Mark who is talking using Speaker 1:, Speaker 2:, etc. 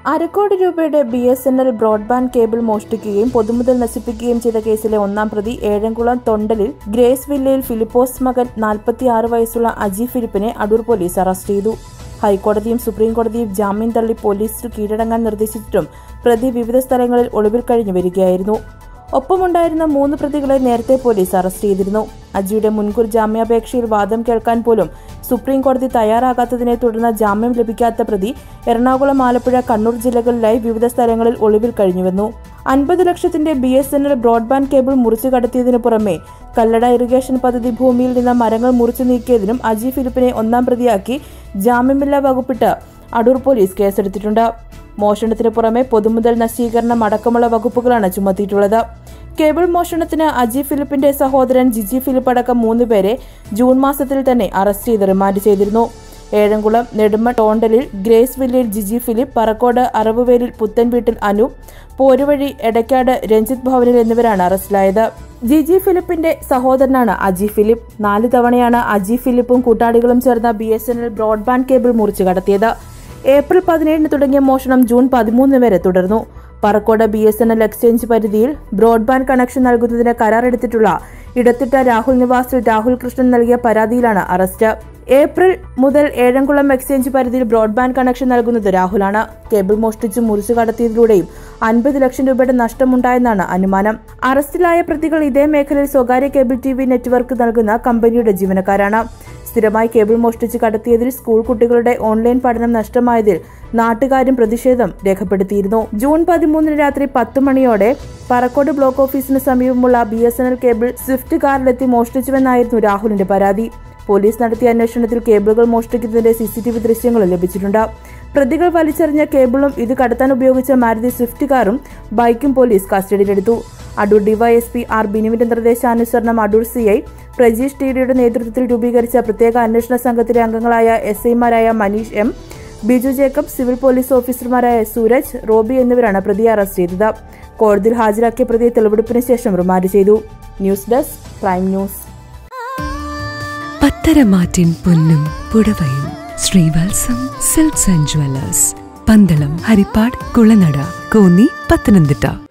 Speaker 1: അരക്കോടി രൂപയുടെ B S N L broadband cable മോഷ്ടിക്കുകയും പൊതുമുതൽ നശിപ്പിക്കുകയും ചെയ്ത കേസിലെ ഒന്നാം പ്രതി ഏഴംകുളം തൊണ്ടലിൽ ഗ്രേസ് വില്ലയിൽ ഫിലിപ്പോസ് മകൻ നാൽപ്പത്തിയാറ് വയസ്സുള്ള അജി ഫിലിപ്പിനെ അടൂർ പോലീസ് അറസ്റ്റ് ചെയ്തു ഹൈക്കോടതിയും സുപ്രീം കോടതിയും ജാമ്യം തള്ളി പോലീസിന് കീഴടങ്ങാൻ നിർദ്ദേശിച്ചിട്ടും പ്രതി വിവിധ സ്ഥലങ്ങളിൽ ഒളിവിൽ കഴിഞ്ഞു വരികയായിരുന്നു ഒപ്പമുണ്ടായിരുന്ന മൂന്ന് പ്രതികളെ നേരത്തെ പോലീസ് അറസ്റ്റ് ചെയ്തിരുന്നു അജിയുടെ മുൻകൂർ ജാമ്യാപേക്ഷയിൽ വാദം കേൾക്കാൻ പോലും സുപ്രീം കോടതി തയ്യാറാകാത്തതിനെ തുടർന്ന് ജാമ്യം ലഭിക്കാത്ത പ്രതി എറണാകുളം ആലപ്പുഴ കണ്ണൂർ ജില്ലകളിലായി വിവിധ സ്ഥലങ്ങളിൽ ഒളിവിൽ കഴിഞ്ഞുവന്നു അൻപത് ലക്ഷത്തിന്റെ B S N L broadband cable മുറിച്ചു കടത്തിയതിനു പുറമെ കല്ലട ഇറിഗേഷൻ പദ്ധതി ഭൂമിയിൽ നിന്ന് മരങ്ങൾ മുറിച്ചു നീക്കിയതിനും അജി ഫിലിപ്പിനെ ഒന്നാം പ്രതിയാക്കി ജാമ്യമില്ലാ വകുപ്പിട്ട് അടൂർ പോലീസ് കേസെടുത്തിട്ടുണ്ട് മോഷണത്തിന് പുറമെ പൊതുമുതൽ നശീകരണം അടക്കമുള്ള വകുപ്പുകളാണ് ചുമത്തിയിട്ടുള്ളത് കേബിൾ മോഷണത്തിന് അജി ഫിലിപ്പിന്റെ സഹോദരൻ ജിജി ഫിലിപ്പ് അടക്കം മൂന്നുപേരെ ജൂൺ മാസത്തിൽ തന്നെ അറസ്റ്റ് ചെയ്ത് റിമാൻഡ് ചെയ്തിരുന്നു ഏഴംകുളം നെടുമ ടോണ്ടലിൽ ഗ്രേസ് വില്ലയിൽ ജിജി ഫിലിപ്പ് പറക്കോട് അറവുവേലിൽ പുത്തൻവീട്ടിൽ അനു പോരുവഴി എടക്കാട് രഞ്ജിത്ത് ഭവനിൽ എന്നിവരാണ് അറസ്റ്റിലായത് ജിജി ഫിലിപ്പിന്റെ സഹോദരനാണ് അജി ഫിലിപ്പ് നാല് തവണയാണ് അജി ഫിലിപ്പും കൂട്ടാളികളും ചേർന്ന B S N L broadband cable മുറിച്ചു കടത്തിയത് ഏപ്രിൽ പതിനേഴിന് തുടങ്ങിയ മോഷണം ജൂൺ പതിമൂന്ന് വരെ തുടർന്നു Parakkode B S N L exchange പരിധിയിൽ ബ്രോഡ്ബാൻഡ് കണക്ഷൻ നൽകുന്നതിന് കരാറെടുത്തിട്ടുള്ള ഇടത്തിട്ട രാഹുൽ നിവാസിൽ രാഹുൽ കൃഷ്ണൻ നൽകിയ പരാതിയിലാണ് അറസ്റ്റ് ഏപ്രിൽ മുതൽ ഏഴംകുളം എക്സ്ചേഞ്ച് പരിധിയിൽ ബ്രോഡ്ബാൻഡ് കണക്ഷൻ നൽകുന്നത് രാഹുലാണ് കേബിൾ മോഷ്ടിച്ച് മുറിച്ചു കടത്തിയതിലൂടെയും അൻപത് ലക്ഷം രൂപയുടെ നഷ്ടമുണ്ടായെന്നാണ് അനുമാനം അറസ്റ്റിലായ പ്രതികൾ ഇതേ മേഖലയിൽ സ്വകാര്യ കേബിൾ ടി വി നെറ്റ്വർക്ക് നൽകുന്ന കമ്പനിയുടെ ജീവനക്കാരാണ് സ്ഥിരമായി കേബിൾ മോഷ്ടിച്ച് കടത്തിയതിൽ സ്കൂൾ കുട്ടികളുടെ ഓൺലൈൻ പഠനം നഷ്ടമായതിൽ നാട്ടുകാരും പ്രതിഷേധം രേഖപ്പെടുത്തിയിരുന്നു ജൂൺ പതിമൂന്നിന് രാത്രി പത്ത് മണിയോടെ പറക്കോട് ബ്ലോക്ക് ഓഫീസിന് സമീപമുള്ള B S N L cable Swift കാറിലെത്തി മോഷ്ടിച്ചുവെന്നായിരുന്നു രാഹുലിന്റെ പരാതി പോലീസ് നടത്തിയ അന്വേഷണത്തിൽ കേബിളുകൾ മോഷ്ടിക്കുന്നതിന്റെ സി സി ടി വി ദൃശ്യങ്ങളും ലഭിച്ചിട്ടുണ്ട് പ്രതികൾ വലിച്ചെറിഞ്ഞ കേബിളും ഇത് കടത്താൻ ഉപയോഗിച്ച മാരുതി സ്വിഫ്റ്റ് കാറും ബൈക്കും പോലീസ് കസ്റ്റഡിയിലെടുത്തു അടൂർ ഡിവൈഎസ്പി ആർ ബിനുവിന്റെ നിർദ്ദേശാനുസരണം Adoor C I Prajeesh T ഡിയുടെ നേതൃത്വത്തിൽ രൂപീകരിച്ച പ്രത്യേക അന്വേഷണ സംഘത്തിലെ അംഗങ്ങളായ എസ് ഐമാരായ Maneesh M Biju Jacob civil police ഓഫീസർമാരായ സൂരജ് റോബി എന്നിവരാണ് പ്രതിയെ അറസ്റ്റ് ചെയ്തത് കോടതിയിൽ ഹാജരാക്കിയ പ്രതിയെ തെളിവെടുപ്പിന് ശേഷം റിമാൻഡ് ചെയ്തു ന്യൂസ് ഡെസ്ക് പ്രൈം ന്യൂസ്
Speaker 2: പത്തരമാറ്റിൻ പൊന്നും പുടവയും Srivalsam silks and jewellers Pandalam Harippad Kulanada Konni Pathanamthitta